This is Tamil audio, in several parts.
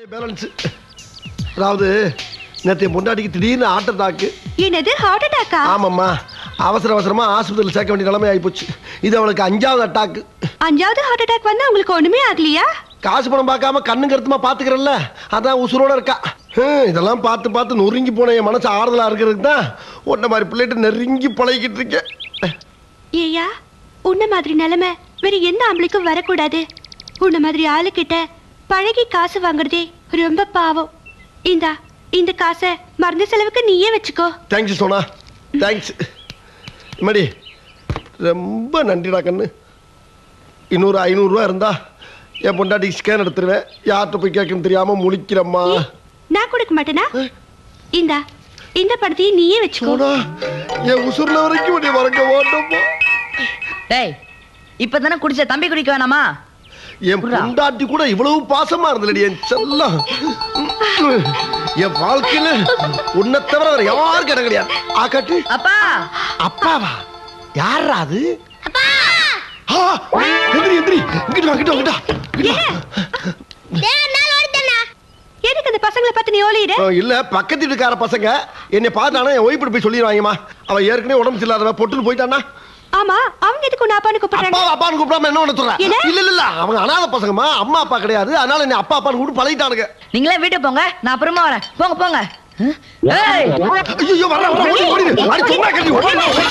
பேலன்ஸ் அதாவது நேற்று என் பொண்டாட்டிக்கு திடீர்னு ஹார்ட் அட்டாக்கு என்னது ஹார்ட் அட்டாக்கா ஆமாம்மா அவசர அவசரமா ஆஸ்பத்திரியில் சேர்க்க வேண்டிய நிலைமை ஆகிப்போச்சு இது அவளுக்கு அஞ்சாவது அட்டாக்கு அஞ்சாவது ஹார்ட் அட்டாக் வந்தா உங்களுக்கு ஒண்ணுமே ஆகலையா காசு பணம் பார்க்காம கண்ணு கருத்துமா பார்த்துக்கிறல்ல அதான் உசுரோட இருக்கா ஹம், இதெல்லாம் பார்த்து பார்த்து நொறுங்கி போன என் மனசு ஆறுதலா இருக்கிறதுக்கு தான் உன்ன மாதிரி பிள்ளைகிட்ட நெருங்கி பழகிக்கிட்டு இருக்கேன் ஏயா உன்ன மாதிரி நிலைமை வேற எந்த ஆம்பளைக்கும் வரக்கூடாது உன்ன மாதிரி ஆளுகிட்ட பழகி காசு வாங்குறதே ரொம்ப பாவம் இந்தா இந்த காசை மருந்து செலவுக்கு நீயே வச்சுக்கோ தேங்க்ஸ் சோனா தேங்க்ஸ் மடி ரொம்ப நன்றிடா கண்ணு இன்னொரு ஐநூறுரூவா இருந்தா என் பொண்டாட்டிக்கு ஸ்கேன் எடுத்துருவேன் யார்கிட்ட போய் கேட்கணும்னு தெரியாம முழிக்கிறம்மா ஏ, நான் கொடுக்க மாட்டேனா இந்தா இந்த படத்தையும் நீயே வச்சுக்கோ சோனா என் உசுர்ல வரைக்கும் உன்னை மறக்க மாட்டோம்மா டேய் இப்பதானே குடிச்ச தம்பி குடிக்க வேணாமா என் பொண்டாட்டி கூட இவ்வளவு பாசமா இருந்தலடி என் செல்லம் என் வாழ்க்கையில உன்னை தவிர வேற யாருக்கு இடம் கிடையாது ஆக்காட்டு அப்பா அப்பாவா யாரா அது ஆ, எந்திரி எந்திரி இங்கிட்டு வா இங்கிட்டு வா இங்கிட்டு வா, இங்கிட்டு வா எதுக்கு அந்த பசங்களை பார்த்து நீ ஓலிடு ஆ, இல்ல பக்கத்து வீட்டுக்கார பசங்க என்னை பார்த்தானா என் ஒய்ஃபு போய் சொல்லிடுவாங்கம்மா அவன் ஏற்கனவே உடம்பு சரியில்லாதவ பொட்டுன்னு போயிட்டானா ஆமா அவங்க எதுக்கு உன்னை அப்பான்னு அப்பா கூப்பிடுறாங்க அப்பான்னு கூப்பிடாம என்ன பண்ண சொல்ற என்ன? இல்ல இல்ல இல்ல அவங்க அனாதை பசங்கம்மா அம்மா அப்பா கிடையாது அதனால என்ன அப்பா அப்பான்னு கூப்பிட்டு பழகிட்டானுங்க நீங்களே வீட்டுக்கு போங்க நான் அப்புறமா வரேன் போங்க போங்க ஹம்? ஏய் ஐயோ வர வர ஓடி ஓடி அடி சும்மா கட்டி ஓடி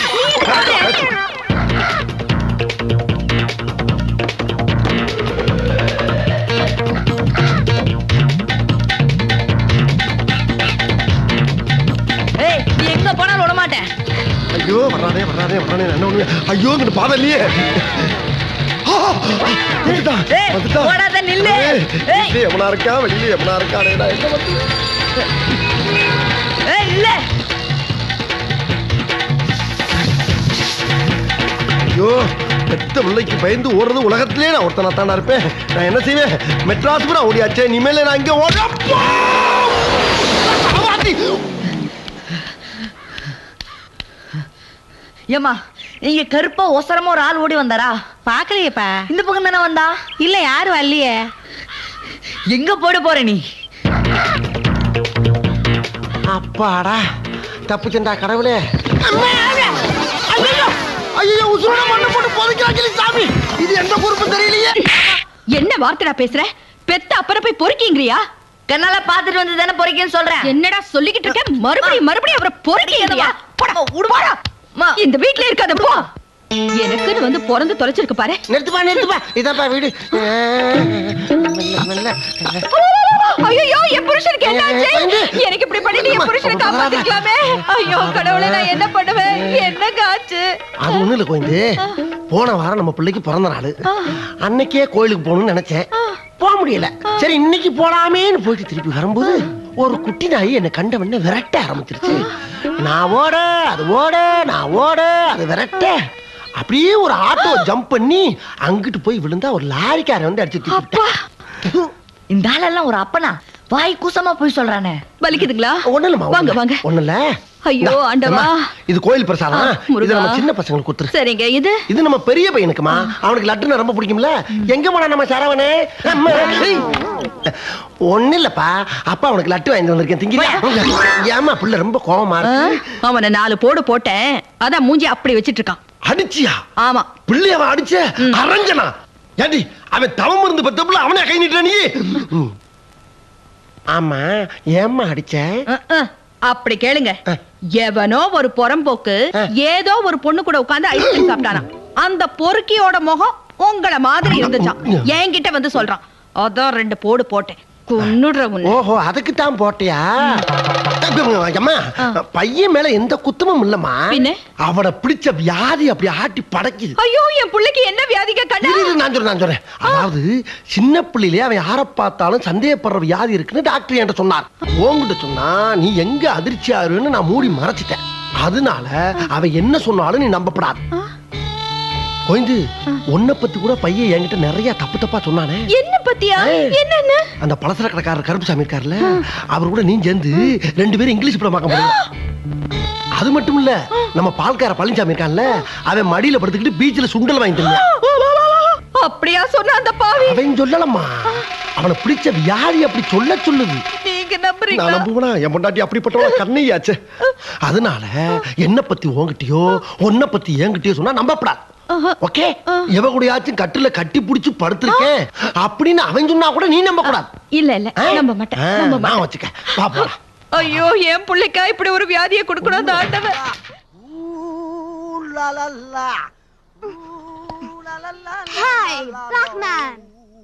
ஏய் நீ எங்க போனாலும் விட மாட்டேன் ஐயோ வராதே வராதே வராதே என்ன ஒண்ணு ஐயோ இங்கிட்டு பாதை இல்லையே ஆ, வந்துட்டான், ஏய், வந்துட்டான். ஓடாத, நில்லு. ஏய், ஏய். வீட்டுல எவனா இருக்கா வெளியில எவனா இருக்கானே நான் என்ன பண்றது? ஏய் இல்ல ஐயோ பெத்த பிள்ளைக்கு பயந்து ஓடுறது உலகத்திலே நான் ஒருத்தனா தாண்டா இருப்பேன் நான் என்ன செய்வேன் மெட்ராஸ் கூட ஓடியாச்சே இனிமேல நான் இங்க ஓட ஏமா இங்க கருப்பா ஒசரமா ஒரு ஆள் ஓடி வந்தாரா பாக்கலையேப்பா இந்த பக்கம் தானே வந்தா இல்ல யாரும் வரலையே எங்க போட போற நீ அப்பாடா தப்புச்சண்டா கடவுளே ஐயோ ஐயோ உசுரோட மண்ணை போட்டு புதைக்கிறாங்க சாமி இது எந்த பொறுப்பு தெரியலையே என்ன வார்த்தைடா பேசுற பெத்த அப்புறம் போய் பொறுக்கீங்கறியா கண்ணால பாத்துட்டு வந்து தானே பொறிக்கன்னு சொல்றேன் என்னடா சொல்லிக்கிட்டு இருக்க மறுபடியும் மறுபடியும் அவரை பொறுக்கீங்கறியா போடா விடுவாடா மா இந்த வீட்ல இருக்காத போ எனக்குன்னு வந்து பிறந்து தொலைச்சிருக்கு பாரு நிறுத்துப்பா நிறுத்துப்பா இதாப்பா வீடு ஐயோ என் புருஷனுக்கு என்ன ஆச்சு எனக்கு இப்படி பண்ணி என் புருஷனை காப்பாத்திக்கலாமே ஐயோ கடவுளே நான் என்ன பண்ணுவேன் என்ன காச்சு அது ஒண்ணு இல்ல கோயந்து போன வாரம் நம்ம பிள்ளைக்கு பிறந்த நாள் அன்னைக்கே கோயிலுக்கு போகணும்னு நினைச்சேன் போக முடியல சரி இன்னைக்கு போலாமேன்னு போயிட்டு திருப்பி வரும்போது ஒரு குட்டி நாய் என்னை கண்ட உடனே விரட்ட ஆரம்பிச்சிருச்சு நான் ஓட அது ஓட நான் ஓட அது விரட்ட அப்படியே ஒரு ஆட்டோ ஜம்ப் பண்ணி அங்கிட்டு போய் விழுந்தா ஒரு லாரிக்காரன் வந்து அடிச்சு தூக்கிட்டான் இந்த ஆளெல்லாம் ஒரு அப்பனா வாய் கூசமா போய் சொல்றானே வலிக்குதுங்களா ஒண்ணு இல்லம்மா வாங்க வாங்க ஒண்ணு இல்ல ஐயோ, இந்தா, ஆண்டவா. அம்மா, இது கோயில் பிரசாதம் ஆ, முருகா. இது நம்ம சின்ன பசங்களுக்கு கொடுத்துரு சரிங்க இது இது நம்ம பெரிய பையனுக்குமா அவனுக்கு லட்டுனா ரொம்ப பிடிக்கும்ல எங்க போனா நம்ம சரவணே அம்மா, ஏய். ஒண்ணு இல்லப்பா அப்பா அவனுக்கு லட்டு வாங்கி வந்திருக்கேன் திங்கிறியா ஏமா புள்ள ரொம்ப கோவமா ஆ, இருக்கு அவனை நாலு போடு போட்டேன் அதான் மூஞ்சி அப்படி வச்சிட்டு இருக்கான் அடிச்சியா ஆமா பிள்ளை அவன் அடிச்ச அரஞ்சனா ஏண்டி அவன் தவம் இருந்து பத்த புள்ள அவனே கை நீட்டுற நீ ம். ஆமா ஏம்மா அடிச்ச அஹ், அஹ். அப்படி கேளுங்க ஆ. எவனோ ஒரு புறம்போக்கு ஆ. ஏதோ ஒரு பொண்ணு கூட உட்கார்ந்து ஐஸ்கிரீம் சாப்பிட்டானா அந்த பொறுக்கியோட முகம் உங்கள மாதிரி இருந்துச்சான் என்கிட்ட வந்து சொல்றான் அதான் ரெண்டு போடு போட்டேன் கொன்னுடுற உன்னை ஓஹோ அதுக்கு தான் போட்டியா அம்மா பையன் மேல எந்த குத்தமும் இல்லம்மா பின்ன? அவனை பிடிச்ச வியாதி அப்படி ஆட்டி படைக்குது ஐயோ என் பிள்ளைக்கு என்ன வியாதிக்க கண்ணா இரு, இரு, நான் சொல்றேன் நான் சொல்றேன் அதாவது சின்ன பிள்ளையிலே அவன் யாரை பார்த்தாலும் சந்தேகப்படுற வியாதி இருக்குன்னு டாக்டர் என்கிட்ட சொன்னார் உன்கிட்ட சொன்னா நீ எங்க அதிர்ச்சி ஆறுன்னு நான் மூடி மறைச்சிட்டேன் அதனால அவன் என்ன சொன்னாலும் நீ நம்பப்படாது கோயந்து உன்னை பத்தி கூட பையன் என்கிட்ட நிறைய தப்பு தப்பா சொன்னானே என்ன பத்தியா ஏய். என்னன்னு அந்த பலசர கடைக்காரர் கருப்புசாமி இருக்கார்ல அவர் கூட நீ சேர்ந்து ரெண்டு பேரும் இங்கிலீஷ் படம் பார்க்க முடியும் அது மட்டும் இல்ல நம்ம பால்கார பழனிசாமி இருக்கான்ல அவன் மடியில படுத்துக்கிட்டு பீச்ல சுண்டல் வாங்கி தருவான் அப்படியா சொன்ன அந்த பாவி அவன் சொல்லலம்மா அவனை பிடிச்ச வியாதி அப்படி சொல்ல சொல்லுது நீங்க நான் நம்புறீங்களா நம்புவனா என் பொண்டாட்டி அப்படிப்பட்டவள கண்ணையாச்சே அதனால என்ன பத்தி உன்கிட்டயோ உன்னை பத்தி என்கிட்டயோ சொன்னா நம்பப்படாது ஓகே எவ கூடயாச்சும் கட்டுல கட்டி புடிச்சு படுத்திருக்கேன் அப்படின்னு அவன் சொன்னா கூட நீ நம்ப கூடாது இல்ல இல்ல நம்ப மாட்டேன் ஆ, நம்ப நான் மாட்டேன் வச்சுக்க வா போலாம் ஐயோ என் பிள்ளைக்கா இப்படி ஒரு வியாதியை கொடுக்கணும் அந்த ஆண்டவன் Hi, black man.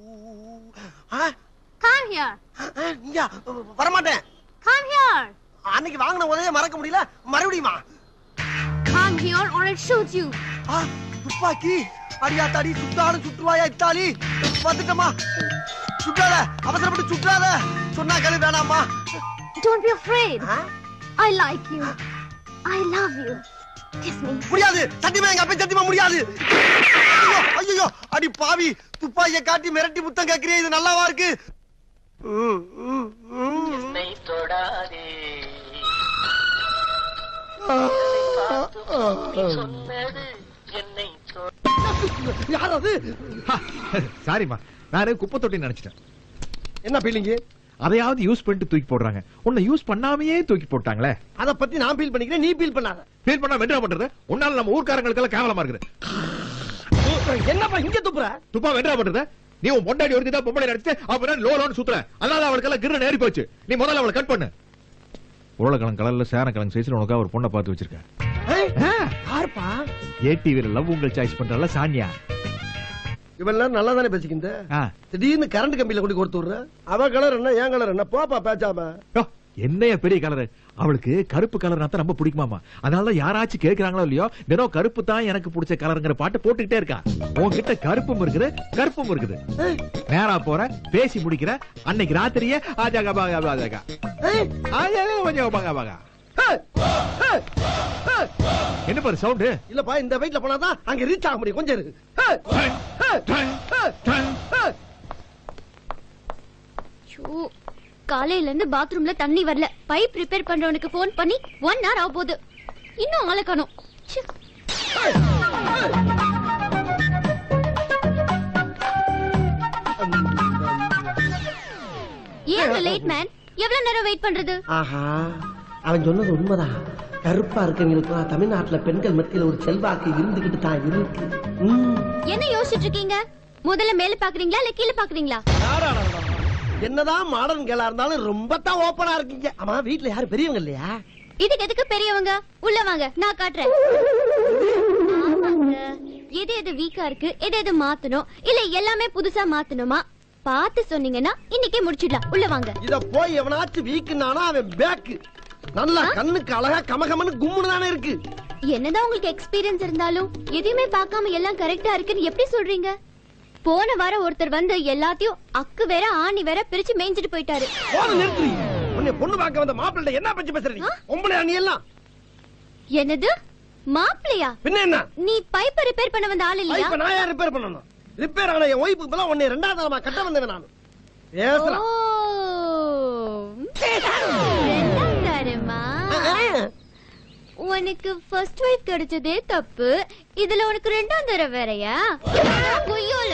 Come here. வரமாட்டேன் Come here. அன்னைக்கு வாங்கின உதவியை மறக்க முடியல மறுபடியுமா Come here or I'll shoot you. ஆ, துப்பாக்கி அடியா தடி சுத்தாலும் சுற்றுவாயா இத்தாலி வந்துட்டமா சுட்டாத அவசரப்பட்டு சுட்டாத சொன்னா கழி வேணாமா Don't be afraid. Ah? I like you. I love you. Kiss me. முடியாது சத்தியமா எங்க அப்பா சத்தியமா முடியாது ஐயோ ஐயோ அடி பாவி துப்பாக்கிய காட்டி மிரட்டி முத்தம் கேக்குறியே இது நல்லாவா இருக்கு ம், ம், ம். என்னை தொடாதே நீ சொன்னது என்னை தொ- யார் அது சாரிம்மா நானு குப்பை தொட்டி நினைச்சிட்டேன் என்ன ஃபீலிங் அதையாவது யூஸ் பண்ணிட்டு தூக்கி போடுறாங்க உன்னை யூஸ் பண்ணாமையே தூக்கி போட்டாங்களே அத பத்தி நான் ஃபீல் பண்ணிக்கிறேன் நீ ஃபீல் பண்ணாத ஃபீல் பண்ணா வென்றா பண்றது உன்னால நம்ம ஊர்க்காரங்களுக்கெல்லாம் கேவலமா இருக்குது என்னப்பா இங்க துப்புற துப்பா வென்றா பண்றது நீ உன் பொண்டாடி ஒருத்தி தான் பொம்பளை நடிச்சு அப்புறம் லோ லோன்னு சுத்துற அதனால அவளுக்கெல்லாம் கிரு நேரி போச்சு நீ முதல்ல அவளை கட் பண்ணு உருளைக்கிழங்கு கலர்ல சேரக்கிழங்கு சைஸ்ல உனக்காக ஒரு பொண்ணை பார்த்து வச்சிருக்கேன் யாருப்பா ஏடிவில லவ் உங்கள் சாய்ஸ் பண்றல சானியா இவெல்லாம் நல்லா தானே பேசிக்கிந்த ஆ. திடீர்னு கரண்ட் கம்பியில கொண்டு கொடுத்து விடுற அவ கலர் என்ன என் கலர் என்ன போப்பா பேசாம யோ, என்னைய பெரிய கலர் அவளுக்கு கருப்பு கலர்னா தான் ரொம்ப பிடிக்குமாமா அதனால யாராச்சும் கேக்குறாங்களோ இல்லையோ தினம் கருப்பு தான் எனக்கு பிடிச்ச கலருங்கிற பாட்டு போட்டுக்கிட்டே இருக்கா உன்கிட்ட கருப்பும் இருக்குது கருப்பும் இருக்குது நேரா போற பேசி முடிக்கிற அன்னைக்கு ராத்திரியே ஆஜாகா பாகா பாஜாகா ஆஜாகா கொஞ்சம் பாகா பாகா என்ன பாரு சவுண்டு இல்லப்பா இந்த வெயிட்ல போனாதான் அங்க ரீச் ஆக முடியும் கொஞ்சம் இருக்கு ஏய், ஏய், ஏய், ஏய். ஐயோ, காலையில இருந்து பாத்ரூம்ல தண்ணி வரல பைப் ரிப்பேர் பண்றவனுக்கு ஃபோன் பண்ணி ஒன் ஹவர் ஆக போகுது இன்னும் ஆளை காணோம் ச்சே. ஏன் லேட் மேன் எவ்வளவு நேரம் வெயிட் பண்றது ஆஹா அவன் சொன்னது உண்மைதான் கருப்பா இருக்கவங்களுக்கு தமிழ்நாட்டுல பெண்கள் மத்தியில ஒரு செல்வாக்கு இருந்துகிட்டு தான் இருக்கு ம். என்ன யோசிச்சுட்டு இருக்கீங்க முதல்ல மேல பாக்குறீங்களா இல்ல கீழே பாக்குறீங்களா என்னதான் மாடர்ன் கேளா இருந்தாலும் ரொம்ப தான் ஓப்பனா இருக்கீங்க ஆமா வீட்ல யாரும் பெரியவங்க இல்லையா இதுக்கு எதுக்கு பெரியவங்க உள்ள வாங்க நான் காட்டுறேன் ஆமாங்க. எது எது வீக்கா இருக்கு எது எது மாத்தணும் இல்ல எல்லாமே புதுசா மாத்தணுமா பார்த்து சொன்னீங்கன்னா இன்னைக்கே முடிச்சிடலாம் உள்ள வாங்க இத போய் எவனாச்சும் வீக்குனானா அவன் பேக்கு நல்லா கண்ணுக்கு அழகா கமகமன்னு கும்முன்னு தானே இருக்கு என்னதான் உங்களுக்கு எக்ஸ்பீரியன்ஸ் இருந்தாலும் எதையுமே பார்க்காம எல்லாம் கரெக்டா இருக்குன்னு எப்படி சொல்றீங்க போன வாரம் ஒருத்தர் வந்து எல்லாத்தையும் அக்கு வேற ஆணி வேற பிரிச்சு மேய்ஞ்சிட்டு போயிட்டாரு போன நிறுத்துறீ உன்னை பொண்ணு பார்க்க வந்த மாப்பிள்ளை என்ன பத்தி பேசுறீங்க உங்களை நீ எல்லாம் என்னது மாப்பிளையா பின்ன என்ன நீ பைப்பை ரிப்பேர் பண்ண வந்த ஆள் இல்லையா இப்ப நான் ஏன் ரிப்பேர் பண்ணணும் ரிப்பேர் ஆன என் ஒய்ஃபுக்கு பதிலா உன்னை ரெண்டாவது தரமா கட்ட வந்தவன் நான் பேசுறான் ஓ. ரெண்டாம் தரமா உனக்கு ஃபர்ஸ்ட் வைஃப் கிடைச்சதே தப்பு இதுல உனக்கு ரெண்டாம் தரம் வேறயா கொய்யோல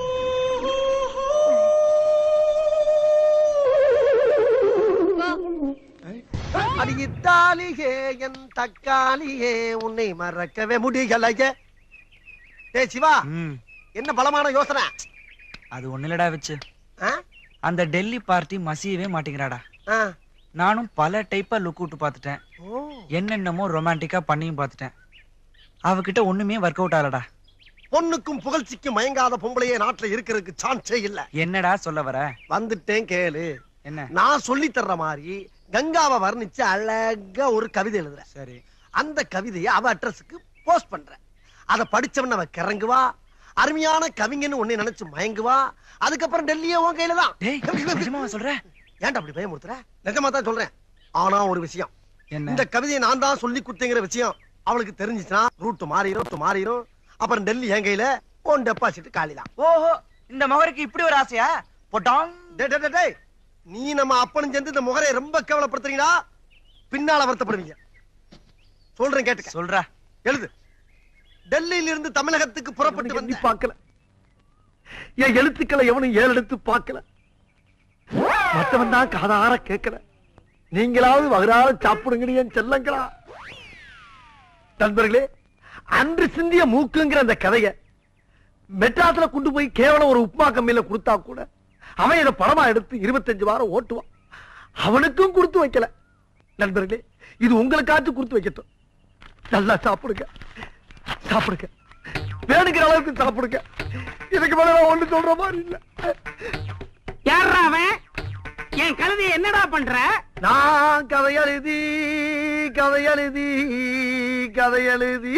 அடி இத்தாலியே என் தக்காளியே உன்னை மறக்கவே முடியலையே ஏய் சிவா என்ன பலமான யோசனை அது ஒண்ணுலடா வச்சு ஆ? அந்த டெல்லி பார்ட்டி மசியவே மாட்டேங்கிறாடா ஆ. நானும் பல டைப்பா லுக் விட்டு பார்த்துட்டேன் ஓ. என்னென்னமோ ரொமான்டிக்கா பண்ணியும் பார்த்துட்டேன் அவகிட்ட ஒண்ணுமே ஒர்க் அவுட் ஆகலடா பொண்ணுக்கும் புகழ்ச்சிக்கும் மயங்காத பொம்பளையே நாட்டுல இருக்கிறதுக்கு சான்ஸே இல்ல என்னடா சொல்ல வர வந்துட்டேன் கேளு என்ன நான் சொல்லி தர்ற மாதிரி கங்காவை வர்ணிச்சு அழகா ஒரு கவிதை எழுதுற சரி அந்த கவிதையை அவ அட்ரஸுக்கு போஸ்ட் பண்ற அத படிச்சவன் அவ கிறங்குவா அருமையான கவிஞன்னு உன்னை நினைச்சு மயங்குவா அதுக்கப்புறம் டெல்லியே உன் கையில தான் டேய் நிஜமாவா சொல்ற ஏன்டா அப்படி பயமுறுத்துற நிஜமா தான் சொல்றேன் ஆனா ஒரு விஷயம் என்ன இந்த கவிதையை நான் தான் சொல்லி கொடுத்தேங்கிற விஷயம் அவளுக்கு தெரிஞ்சுச்சுன்னா ரூட் மாறிடும் ரூட் மாறிடும் அப்புறம் டெல்லி என் கையில உன் டெபாசிட் காலிதான் ஓஹோ இந்த மகருக்கு இப்படி ஒரு ஆசையா போட்டாங் டேய், டேய், டேய், டேய். நீ நம்ம அப்பனும் சேர்ந்து இந்த முகரை ரொம்ப கேவலப்படுத்துறீங்களா பின்னால வருத்தப்படுவீங்க சொல்றேன் கேட்டுக்க சொல்றா எழுது டெல்லியில இருந்து தமிழகத்துக்கு புறப்பட்டு வந்து பார்க்கல என் எழுத்துக்களை எவனும் ஏறெடுத்து பார்க்கல மத்தவன் தான் காதார கேட்கல நீங்களாவது வகுறாத சாப்பிடுங்கன்னு என் செல்லங்களா நண்பர்களே அன்று சிந்திய மூக்குங்கிற அந்த கதைய மெட்ராஸ்ல கொண்டு போய் கேவலம் ஒரு உப்புமா கம்மியில கொடுத்தா கூட அவன் இதை படமா எடுத்து இருபத்தஞ்சு வாரம் ஓட்டுவான் அவனுக்கும் கொடுத்து வைக்கல நண்பர்களே இது உங்களுக்காச்சும் கொடுத்து வைக்கட்டும் நல்லா சாப்பிடுங்க சாப்பிடுங்க வேணுங்கிற அளவுக்கு சாப்பிடுங்க இதுக்கு மேல நான் ஒண்ணு சொல்ற மாதிரி இல்ல யாரா அவன் என் கழுதைய என்னடா பண்ற நான் கதை எழுதி கதை எழுதி கதை எழுதி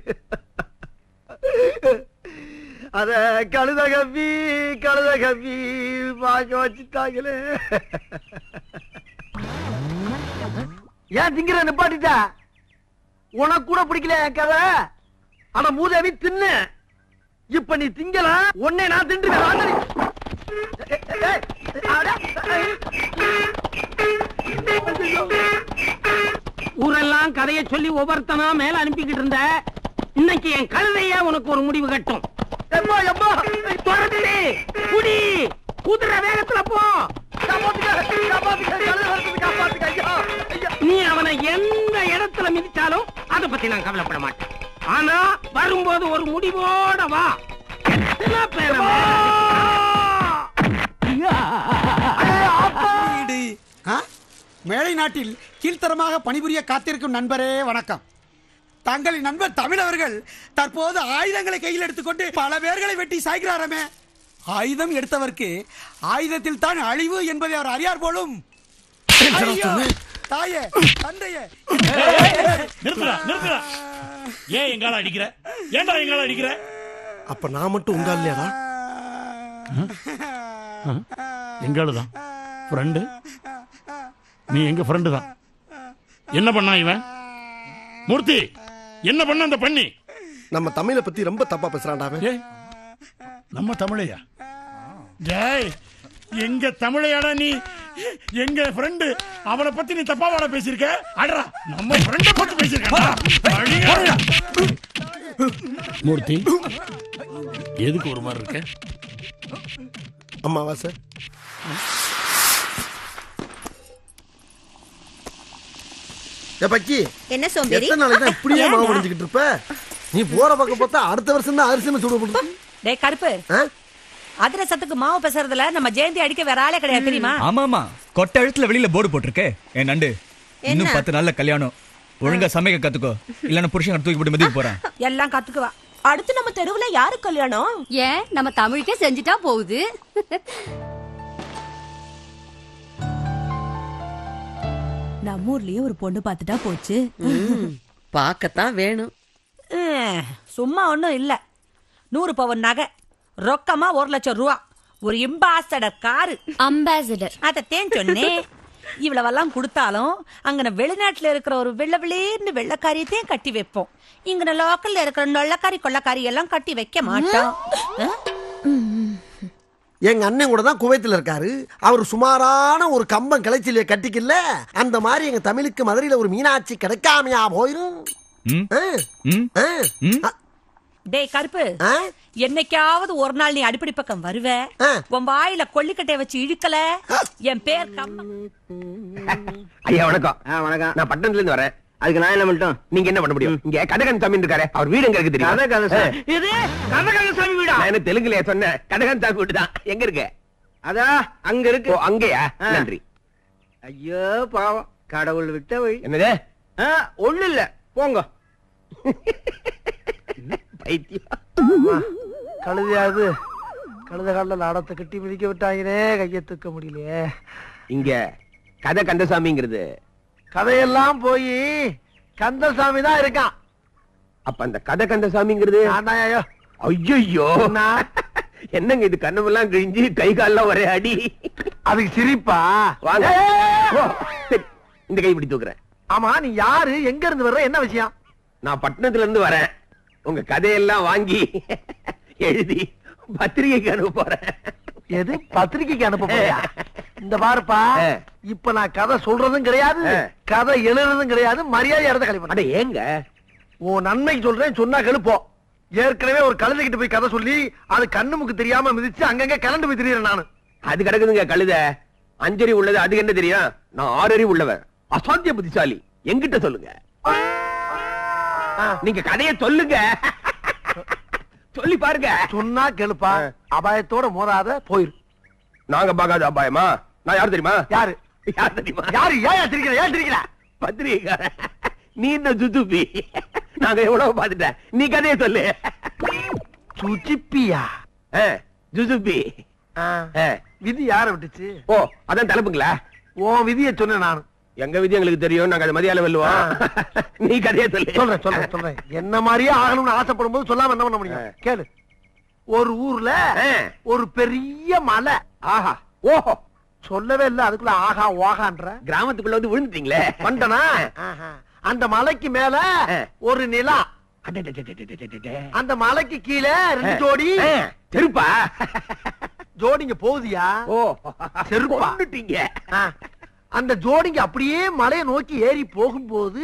அத கழுத கப்பி கழுத கப்பி பாக்க வச்சுட்டாங்களே ஏன் திங்கிற நிப்பாட்டிட்ட உனக்கு கூட பிடிக்கல என் கதை ஆனா மூதேவி தின்னு இப்ப நீ திங்கல உன்னை நான் தின்றுவேன் வாங்க நீ. ஏய், ஏய், ஏய், அட, ஏய். ஊரெல்லாம் கதைய சொல்லி ஒவ்வொருத்தனா மேல அனுப்பிக்கிட்டு இருந்த இன்னைக்கு என் கழுதைய உனக்கு ஒரு முடிவு கட்டும் எம்மா, எம்மா. துரத்து குடி குதிரை வேகத்துல போ காப்பாத்துக்க, காப்பாத்துக்க, கழுதை வருது, காப்பாத்துக்க, ஐயா, ஐயா. நீ அவனை எந்த இடத்துல மிதிச்சாலும் அத பத்தி நான் கவலைப்பட மாட்டேன் ஆனா வரும்போது ஒரு முடிவோட வா எத்தனை பேரை வீடு. ஆ? மேலை நாட்டில் கீழ்த்தரமாக பணிபுரிய காத்திருக்கும் நண்பரே வணக்கம் தங்களின் நண்பர் தமிழவர்கள் தற்போது ஆயுதங்களை கையில் எடுத்துக்கொண்டு பல பேர்களை வெட்டி சாய்கிறாரமே ஆயுதம் எடுத்தவர்க்கு ஆயுதத்தில் தான் அழிவு என்பதை அவர் அறியார் போலும் ஐயோ! தாயே தந்தையே நிறுத்துடா நிறுத்துடா ஏன் எங்கால அடிக்கிற ஏன்டா எங்கால அடிக்கிற அப்ப நான் மட்டும் உங்க இல்லையாடா எங்கால தான் ஃப்ரெண்டு நீ எங்க ஃப்ரெண்டு தான் என்ன பண்ணா இவன் மூர்த்தி என்ன பண்ண அந்த பண்ணி நம்ம தமிழை பத்தி ரொம்ப தப்பா பேசுறான்டா அவன். ஏய், நம்ம தமிழையா ஜெய் எங்க தமிழையாடா நீ எங்க ஃப்ரெண்டு அவனை பத்தி நீ தப்பாவாட பேசியிருக்க அடரா நம்ம ஃப்ரெண்ட பத்தி பேசியிருக்க மூர்த்தி எதுக்கு ஒரு மாதிரி இருக்க அம்மாவாசை ஏ பக்கி என்ன சோம்பேறி எத்தனை நாளைக்கு தான் இப்படியே மாவு முடிஞ்சுக்கிட்டு இருப்ப நீ போற பக்கம் பார்த்தா அடுத்த வருஷம் தான் அரிசின்னு சுட டேய் கருப்பு அதிரசத்துக்கு மாவு பேசுறதுல நம்ம ஜெயந்தி அடிக்க வேற ஆளே கிடையாது தெரியுமா ஆமாமா கொட்ட எழுத்துல வெளியில போர்டு போட்டிருக்கு என் நண்டு இன்னும் என்ன? பத்து நாள்ல கல்யாணம் ஒழுங்கா சமைக்க கத்துக்கோ இல்லன்னா புருஷன் தூக்கி போட்டு மதிக்க போறேன் எல்லாம் கத்துக்குவா அடுத்து நம்ம தெருவுல யாரு கல்யாணம் ஏன் நம்ம தமிழுக்கே செஞ்சுட்டா போகுது நம்ம ஊர்லயே ஒரு பொண்ணு பார்த்துட்டா போச்சு பார்க்கத்தான் வேணும் சும்மா ஒண்ணும் இல்ல நூறு பவன் நகை ரொக்கமா ஒரு லட்சம் ரூபா ஒரு இம்பாசடர் காரு அம்பாசிடர் அதத்தேன் சொன்னேன் இவ்வளவெல்லாம் கொடுத்தாலும் அங்கன வெளிநாட்டுல இருக்கிற ஒரு வெள்ள வெளியேர்ந்து வெள்ளக்காரியத்தையும் கட்டி வைப்போம் இங்கன லோக்கல்ல இருக்கிற நொள்ளக்காரி கொள்ளக்காரி எல்லாம் கட்டி வைக்க மாட்டோம் ஆ? எங்க அண்ணன் கூட தான் குவைத்துல இருக்காரு அவர் சுமாரான ஒரு கம்பம் கிளைச்சில கட்டிக்கல அந்த மாதிரி எங்க தமிழுக்கு மதுரையில ஒரு மீனாட்சி கிடைக்காமையா போயிரும் ம்? ஆ, ம்? ஆ. ம்? டேய் கருப்பு என்னைக்காவது ஒரு நாள் நீ அடிப்படி பக்கம் வருவ உன் வாயில கொல்லிக்கட்டைய வச்சு இழுக்கல என் பேர் கம்ம ஐயா வணக்கம் வணக்கம் நான் பட்டணத்துல இருந்து வரேன் அதுக்கு நான் என்ன பண்ணிட்டோம் நீங்க என்ன பண்ண முடியும் இங்க கதகன் சாமி இருக்காரு அவர் வீடு எங்க இருக்கு தெரியும் கதகன் சாமி. இது கதகன் சாமி வீடா? நான் என்ன தெலுங்குல சொன்னேன் கதகன் சாமி வீடு தான் எங்க இருக்கு அதா அங்க இருக்கு ஓ அங்கயா ஆ. நன்றி ஐயோ பாவம் கடவுள் விட்ட வழி என்னது ஒண்ணு இல்ல போங்க பைத்தியம் கழுதையாது கழுத கால நாடத்தை கட்டி மிதிக்க விட்டாங்களே கையை தூக்க முடியலையே இங்க கதை கந்தசாமிங்கிறது கதையெல்லாம் போய் கந்தசாமி தான் இருக்கான் அப்ப அந்த கதை கந்தசாமிங்கிறது ஐயோ ஐயோ என்னங்க இது கண்ணமெல்லாம் கிழிஞ்சு கை கால்லாம் ஒரே அடி அதுக்கு சிரிப்பா வாங்க ஓ, சரி, இந்த கை இப்படி தூக்குறேன் ஆமா நீ யாரு எங்க இருந்து வர்ற என்ன விஷயம் நான் பட்டணத்துல இருந்து வரேன் உங்க கதையெல்லாம் வாங்கி எழுதி பத்திரிகைக்கு அனுப்ப போறேன் எது பத்திரிக்கைக்கு அனுப்ப போறியா இந்த பாருப்பா இப்ப நான் கதை சொல்றதும் கிடையாது கதை எழுதுறதும் கிடையாது மரியாதை இடத்த கழிவு அட ஏங்க உன் நன்மைக்கு சொல்றேன் சொன்னா கெழுப்போ ஏற்கனவே ஒரு கழுதைகிட்ட போய் கதை சொல்லி அது கண்ணு முக்கு தெரியாம மிதிச்சு அங்கங்க கலண்டு போய் திரியறேன் நானு அது கிடக்குதுங்க கழுத அஞ்சறி உள்ளது அதுக்கு என்ன தெரியும் நான் ஆறறி உள்ளவன் அசாத்திய புத்திசாலி எங்கிட்ட சொல்லுங்க நீங்க கதையை சொல்லுங்க சொல்லி பாருங்க சொன்னா கேளுப்பா அபாயத்தோட மோதாத போயிரு நாங்க பார்க்காத அபாயமா நான் யார் தெரியுமா யாரு யார் தெரியுமா யாரு ஏன் சிரிக்கிற ஏன் சிரிக்கிற பத்திரிகைக்காரன் நீ என்ன சுசுப்பி நாங்க எவ்வளவு பாத்துட்டேன் நீ கதையை சொல்லு சுச்சிப்பியா ஜுசுப்பி விதி யார விட்டுச்சு ஓ அதான் தலைப்புங்களா ஓ விதிய சொன்னேன் நானு எங்க விதி எங்களுக்கு தெரியும் நாங்க அது மதியால வெல்லுவோம் நீ கதையை சொல்லு சொல்றேன் சொல்றேன் சொல்றேன் என்ன மாதிரியே ஆகணும்னு ஆசைப்படும் போது சொல்லாம என்ன பண்ண முடியும் கேளு ஒரு ஊர்ல ஒரு பெரிய மலை ஆஹா ஓஹோ சொல்லவே இல்ல அதுக்குள்ள ஆஹா ஓகான்ற கிராமத்துக்குள்ள வந்து விழுந்துட்டீங்களே வந்தனா அந்த மலைக்கு மேல ஒரு நிலா அந்த மலைக்கு கீழே ரெண்டு ஜோடி செருப்பா ஜோடிங்க போகுதியா ஓ செருப்பாட்டீங்க அந்த ஜோடிங்க அப்படியே மலையை நோக்கி ஏறி போகும்போது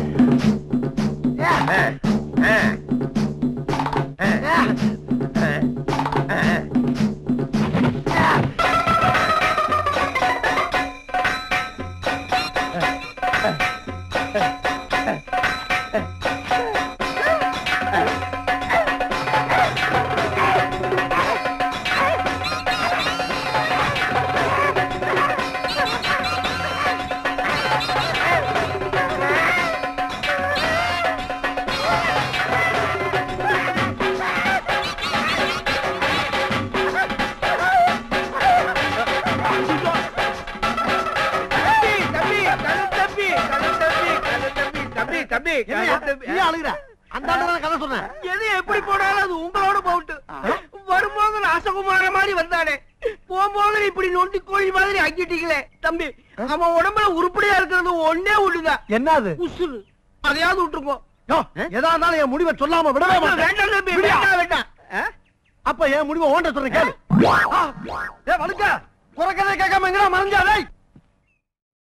எது எப்படி போனாலும் அது உங்களோட போட்டு வரும்போது ராசகுமார மாதிரி வந்தானே போகும்போது இப்படி நொண்டி கோழி மாதிரி ஆக்கிட்டீங்களே தம்பி அவன் உடம்புல உருப்படியா இருக்கிறது ஒன்னே ஒண்ணுதான் என்னது உசுறு அதையாவது விட்டுருக்கோ எதா இருந்தாலும் என் முடிவை சொல்லாம விடவே வேண்டாம் தம்பி வேண்டாம் வேண்டாம் அப்ப என் முடிவை ஓண்ட சொல்றேன் கேளு ஏ வழுக்க குறைக்கதை கேட்காம எங்கடா மறைஞ்சாலே